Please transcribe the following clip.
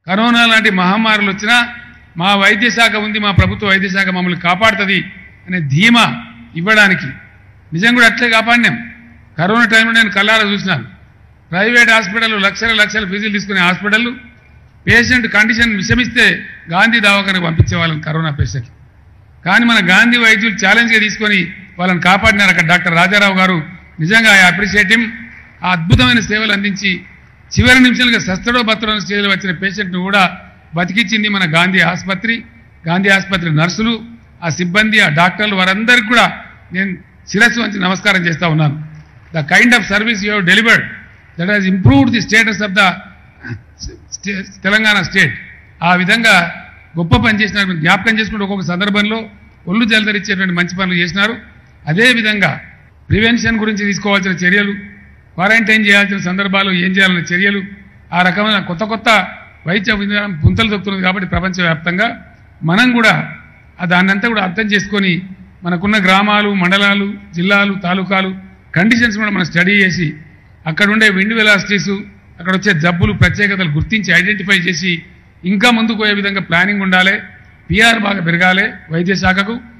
corona లాంటి మహమ్మారులు వచ్చినా మా వైద్య శాఖ ఉంది మా ప్రభుత్వ వైద్య శాఖ మమ్మల్ని కాపాడుతుంది అనే ధీమా ఇవ్వడానికి నిజం కూడా అట్లే కాపాడినాం కరోనా టైంలో నేను కళ్ళారా చూసినాను ప్రైవేట్ హాస్పిటల్ లక్షల లక్షల ఫీజులు తీసుకునే హాస్పిటల్ పేషెంట్ కండిషన్ విషమిస్తే గాంధీ దవాఖానకు పంపించే వాళ్ళని కరోనా పేషెంట్ కానీ మన గాంధీ వైద్యులు ఛాలెంజ్గా తీసుకొని వాళ్ళని కాపాడినారు అక్కడ డాక్టర్ రాజారావు గారు నిజంగా ఐ అప్రిషియేట్ హిమ్ ఆ అద్భుతమైన సేవలు అందించి చివరి నిమిషాలుగా సస్తడో బత్తడో స్టేజ్లో వచ్చిన పేషెంట్ను కూడా బతికించింది మన గాంధీ ఆసుపత్రి గాంధీ ఆసుపత్రి నర్సులు ఆ సిబ్బంది ఆ డాక్టర్లు వారందరికీ కూడా నేను శిరస్సు వంచి నమస్కారం చేస్తా ఉన్నాను the kind of service you have delivered that has improved the status of the Telangana state ఆ విధంగా గొప్ప పని చేసినారు మీరు జ్ఞాపకం చేసుకుంటే ఒక్కొక్క సందర్భంలో ఒళ్ళు జలదరిచ్చేటువంటి మంచి పనులు చేసినారు అదేవిధంగా ప్రివెన్షన్ గురించి తీసుకోవాల్సిన చర్యలు క్వారంటైన్ చేయాల్సిన సందర్భాలు ఏం చేయాలనే చర్యలు ఆ రకమైన కొత్త కొత్త వైద్య విధానం పుంతలు తొక్కుతున్నది కాబట్టి ప్రపంచవ్యాప్తంగా మనం కూడా ఆ దాన్నంతా కూడా అర్థం చేసుకొని మనకున్న గ్రామాలు మండలాలు జిల్లాలు తాలూకాలు కండిషన్స్ కూడా మనం స్టడీ చేసి అక్కడ ఉండే విండ్ వెలాసిటీస్ అక్కడ వచ్చే జబ్బులు ప్రత్యేకతలు గుర్తించి ఐడెంటిఫై చేసి ఇంకా ముందుకు పోయే విధంగా ప్లానింగ్ ఉండాలి పిఆర్ బాగా పెరగాలి వైద్య శాఖకు